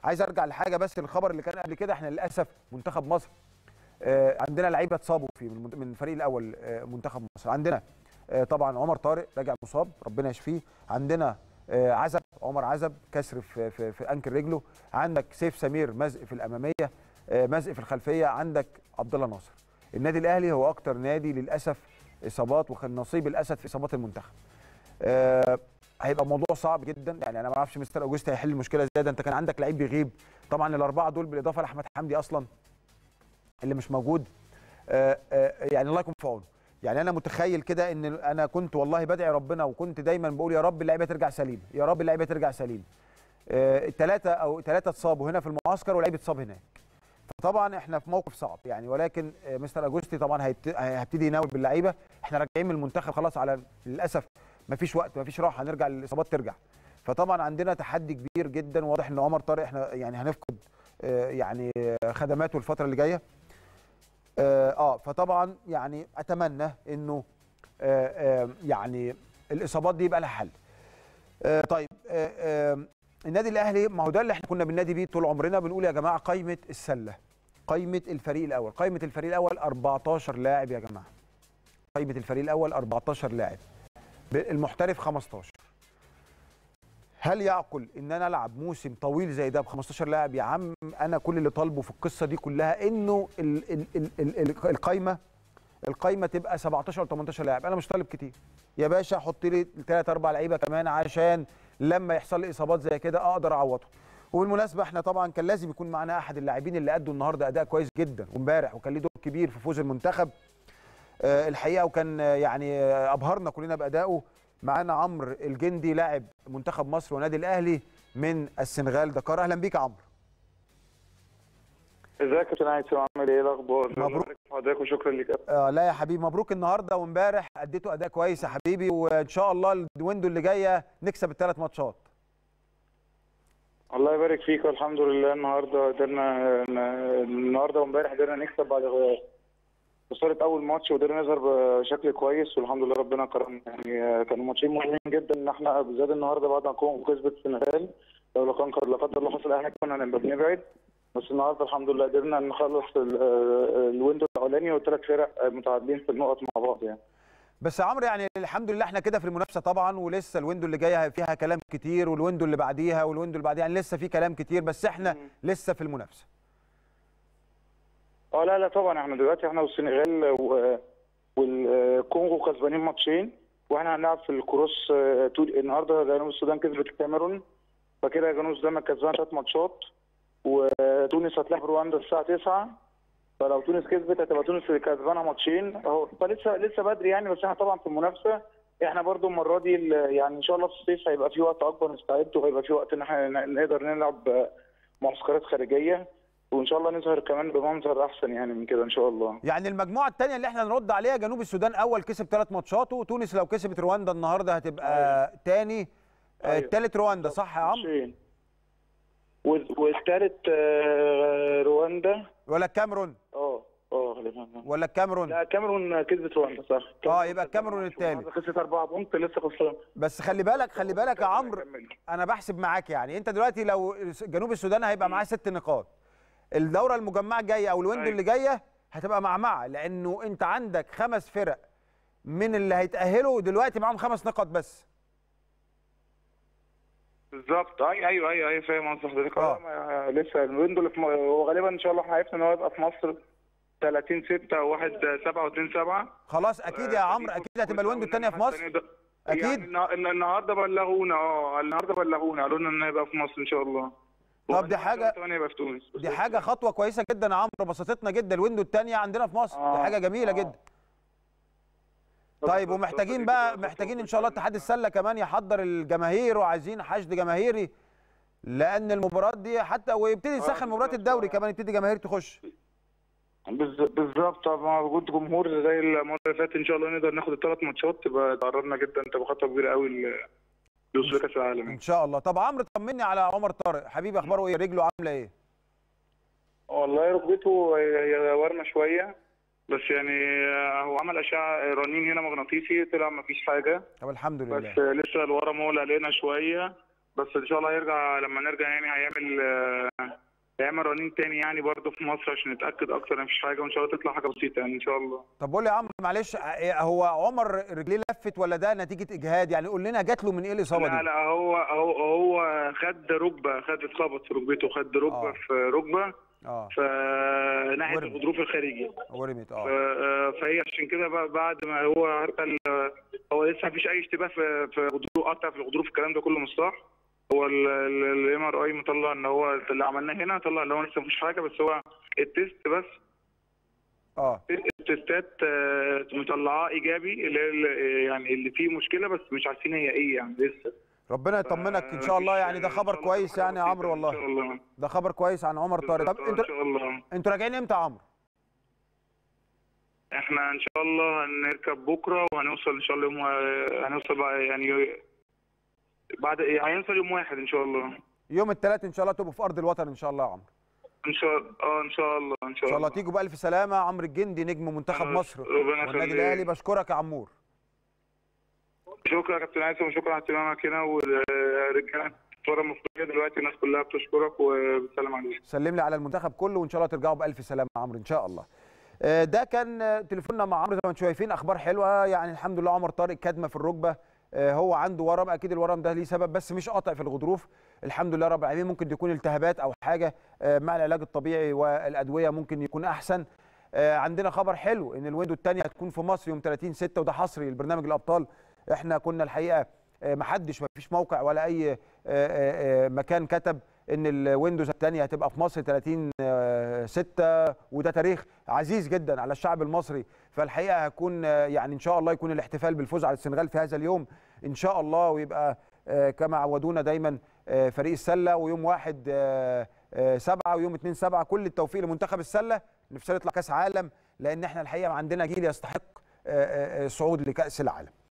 عايز ارجع لحاجه بس الخبر اللي كان قبل كده احنا للاسف منتخب مصر آه، عندنا لعيبه اتصابوا في من من الفريق الاول آه، منتخب مصر عندنا آه، طبعا عمر طارق راجع مصاب ربنا يشفيه عندنا آه، عزب عمر عزب كسر في في, في انكل رجله عندك سيف سمير مزق في الاماميه آه، مزق في الخلفيه عندك عبد الله ناصر النادي الاهلي هو اكتر نادي للاسف اصابات وكان نصيب الاسد في اصابات المنتخب آه، هيبقى موضوع صعب جدا يعني انا ما اعرفش مستر اوجست هيحل المشكله ازاي ده انت كان عندك لعيب بيغيب طبعا الاربعه دول بالاضافه لاحمد حمدي اصلا اللي مش موجود آه، آه، يعني الله يكون في عونه يعني انا متخيل كده ان انا كنت والله بدعي ربنا وكنت دايما بقول يا رب اللعيبه ترجع سليمه يا رب اللعيبه ترجع سليمه الثلاثه او ثلاثه اتصابوا هنا في المعسكر ولعيب اتصاب هناك فطبعا احنا في موقف صعب يعني ولكن آه، مستر اجوستي طبعا هيبت- هيبتدي يناول باللعيبه احنا راجعين من المنتخب خلاص على للاسف ما فيش وقت ما فيش راحه هنرجع الاصابات ترجع فطبعا عندنا تحدي كبير جدا واضح ان عمر طارق احنا يعني هنفقد آه، يعني آه، خدماته الفتره اللي جايه اه آه، فطبعا يعني اتمنى انه آه، آه، يعني الاصابات دي يبقى لها حل آه، طيب آه، آه، النادي الاهلي ما هو ده اللي احنا كنا بننادي بيه طول عمرنا بنقول يا جماعه قائمه السله قائمه الفريق الاول قائمه الفريق الاول 14 لاعب يا جماعه قائمه الفريق الاول 14 لاعب المحترف 15 هل يعقل ان انا العب موسم طويل زي ده ب 15 لاعب يا عم انا كل اللي طالبه في القصه دي كلها انه ال- ال- ال- ال- ال- القايمه القايمه تبقى 17 او 18 لاعب انا مش طالب كتير يا باشا حط لي ثلاث اربع لعيبه كمان عشان لما يحصل لي اصابات زي كده اقدر اعوضهم وبالمناسبه احنا طبعا كان لازم يكون معانا احد اللاعبين اللي ادوا النهارده اداء كويس جدا وامبارح وكان ليه دور كبير في فوز المنتخب آه، الحقيقه وكان آه، يعني آه، ابهرنا كلنا بادائه معانا عمرو الجندي لاعب منتخب مصر ونادي الاهلي من السنغال دكار اهلا بيك يا عمرو ازيك يا كابتن هيثم عامل ايه الاخبار؟ مبروك. حضرتك وشكرا لك آه لا يا حبيبي مبروك النهارده وامبارح اديته اداء كويس يا حبيبي وان شاء الله الويندو اللي جايه نكسب الثلاث ماتشات الله يبارك فيك والحمد لله النهارده قدرنا النهارده وامبارح قدرنا نكسب بعد خساره اول ماتش وقدرنا نظهر بشكل كويس والحمد لله ربنا كرمنا يعني كانوا ماتشين مهمين جدا ان احنا بالذات النهارده بعد ما كونغو كسبت السنغال لو لا كان لا قدر الله حصل اي حاجه كنا هنبقى بنبعد بس النهارده الحمد لله قدرنا نخلص ال- الويندو الاولاني والثلاث فرق متعادلين في النقط مع بعض يعني بس يا عمرو يعني الحمد لله احنا كده في المنافسه طبعا ولسه الويندو اللي جايه فيها كلام كتير والويندو اللي بعديها والويندو اللي بعديها يعني لسه في كلام كتير بس احنا لسه في المنافسه اه لا لا طبعا احنا دلوقتي احنا والسنغال و- والكونغو كسبانين ماتشين واحنا هنلعب في الكروس آه، طول النهارده جنوب السودان كسبت الكاميرون فكده جنوب السودان كسبان ثلاث ماتشات وتونس هتلعب رواندا الساعه 9 فلو تونس كسبت هتبقى تونس اللي كسبانه ماتشين اهو فلسه لسه بدري يعني بس احنا طبعا في المنافسه احنا برضو المره دي ال- يعني ان شاء الله في الصيف هيبقى في وقت اكبر نستعد وهيبقى في وقت ان احنا ن- نقدر نلعب آه، معسكرات خارجيه وان شاء الله نظهر كمان بمنظر احسن يعني من كده ان شاء الله يعني المجموعه الثانيه اللي احنا نرد عليها جنوب السودان اول كسب ثلاث ماتشات وتونس لو كسبت رواندا النهارده هتبقى تاني أيوة. الثالث رواندا صح يا عمرو ماتشين. وال- والثالث آه، رواندا ولا الكاميرون اه اه غالبا ولا الكاميرون لا كاميرون كسبت رواندا صح اه يبقى الكاميرون الثالث خسرت 4 بونت لسه خسران بس خلي بالك خلي بالك يا عمرو انا بحسب معاك يعني انت دلوقتي لو جنوب السودان هيبقى معاه ست نقاط الدوره المجمعه الجايه او الويندو أيوة. اللي جايه هتبقى معمعه لانه انت عندك خمس فرق من اللي هيتاهلوا دلوقتي معاهم خمس نقاط بس بالظبط اي ايوه ايوه ايوه فاهم قصد حضرتك آه. اه ما- لسه الويندو اللي في م- هو غالبا ان شاء الله هيفنى ان هو يبقى في مصر 30 6 1 7 و2 7 خلاص اكيد يا عمرو اكيد هتبقى الويندو الثانيه في مصر أكيد. يعني النا- النا- النهارده بلغونا اه النهارده بلغونا قالوا لنا ان هيبقى في مصر ان شاء الله طب دي حاجة- كمان هيبقى في تونس دي حاجه خطوه كويسه جدا يا عمرو بسطتنا جدا الويندو الثانيه عندنا في مصر دي آه، حاجه جميله آه. جدا طيب ومحتاجين بقى محتاجين ان شاء الله اتحاد السله كمان يحضر الجماهير وعايزين حشد جماهيري لان المباراه دي حتى ويبتدي يسخن مباراه الدوري كمان يبتدي جماهير تخش بالز- بالظبط مع وجود جمهور زي المره اللي فاتت ان شاء الله نقدر ناخد الثلاث ماتشات تبقى تعرضنا جدا تبقى خطوه كبيره قوي ل- لوصول كاس العالم ان شاء الله طب عمرو طمني على عمر طارق حبيبي اخباره ايه رجله عامله ايه والله ركبته هي هي ورمه شويه بس يعني هو عمل اشعه رنين هنا مغناطيسي طلع ما فيش حاجه طب الحمد لله بس لسه الورم هو اللي قلقنا شويه بس ان شاء الله هيرجع لما نرجع يعني هيعمل آه، هيعمل رنين تاني يعني برضه في مصر عشان نتاكد اكتر مفيش حاجه وان شاء الله تطلع حاجه بسيطه يعني ان شاء الله طب قول لي يا عمرو معلش آه، هو عمر رجليه لفت ولا ده نتيجه اجهاد يعني قول لنا جات له من ايه الاصابه لا دي لا هو هو هو خد ركبه خد اتخبط في ركبته خد ركبه آه. في ركبه اه في ناحيه ورم. الغضروف الخارجي ورمت ف- اه آه، فهي عشان كده بقى بعد ما هو عارف ال- هو لسه مفيش اي اشتباه في في غضروف قطع في الغضروف الكلام ده كله مش صح هو الام ار اي مطلع ان هو اللي عملناه هنا طلع ان هو لسه مفيش حاجه بس هو التيست بس اه التستات آه، مطلعاه ايجابي اللي هي ال- يعني اللي فيه مشكله بس مش عارفين هي ايه يعني لسه ربنا يطمنك ان شاء الله يعني ده خبر كويس يعني يا عمرو ان والله شاء الله ده خبر كويس عن عمر طارق طب ان انتوا شاء الله انتوا راجعين امتى يا عمرو احنا ان شاء الله هنركب بكره وهنوصل ان شاء الله يوم هنوصل بقى يعني بعد هيوصل يوم واحد ان شاء الله يوم الثلاث ان شاء الله تبقوا في ارض الوطن ان شاء الله يا عمرو ان شاء اه ان شاء الله ان ان شاء شاء الله الله تيجوا بالف سلامه عمرو الجندي نجم منتخب آه، مصر ربنا والنادي يخليك. الاهلي بشكرك يا عمور شكرا يا كابتن عايز وشكرا على اهتمامك هنا والرجاله الصوره المصريه دلوقتي الناس كلها بتشكرك وبتسلم عليك سلم لي على المنتخب كله وان شاء الله ترجعوا بالف سلامه يا عمرو ان شاء الله آه، ده كان آه، تليفوننا مع عمرو زي ما انتم شايفين اخبار حلوه يعني الحمد لله عمر طارق كدمه في الركبه آه، هو عنده ورم اكيد الورم ده ليه سبب بس مش قاطع في الغضروف الحمد لله رب العالمين ممكن تكون التهابات او حاجه آه، مع العلاج الطبيعي والادويه ممكن يكون احسن آه، عندنا خبر حلو ان الويندو الثانيه هتكون في مصر يوم 30 6 وده حصري لبرنامج الابطال احنا كنا الحقيقه آه، محدش ما فيش موقع ولا اي آه، آه، آه، مكان كتب ان الويندوز الثانيه هتبقى في مصر 30 آه، 6 وده تاريخ عزيز جدا على الشعب المصري فالحقيقه هيكون آه، يعني ان شاء الله يكون الاحتفال بالفوز على السنغال في هذا اليوم ان شاء الله ويبقى آه، كما عودونا دايما آه، فريق السله ويوم واحد آه، آه، سبعة ويوم اتنين سبعة كل التوفيق لمنتخب السله نفسنا يطلع كاس عالم لان احنا الحقيقه عندنا جيل يستحق آه، آه، آه، الصعود لكاس العالم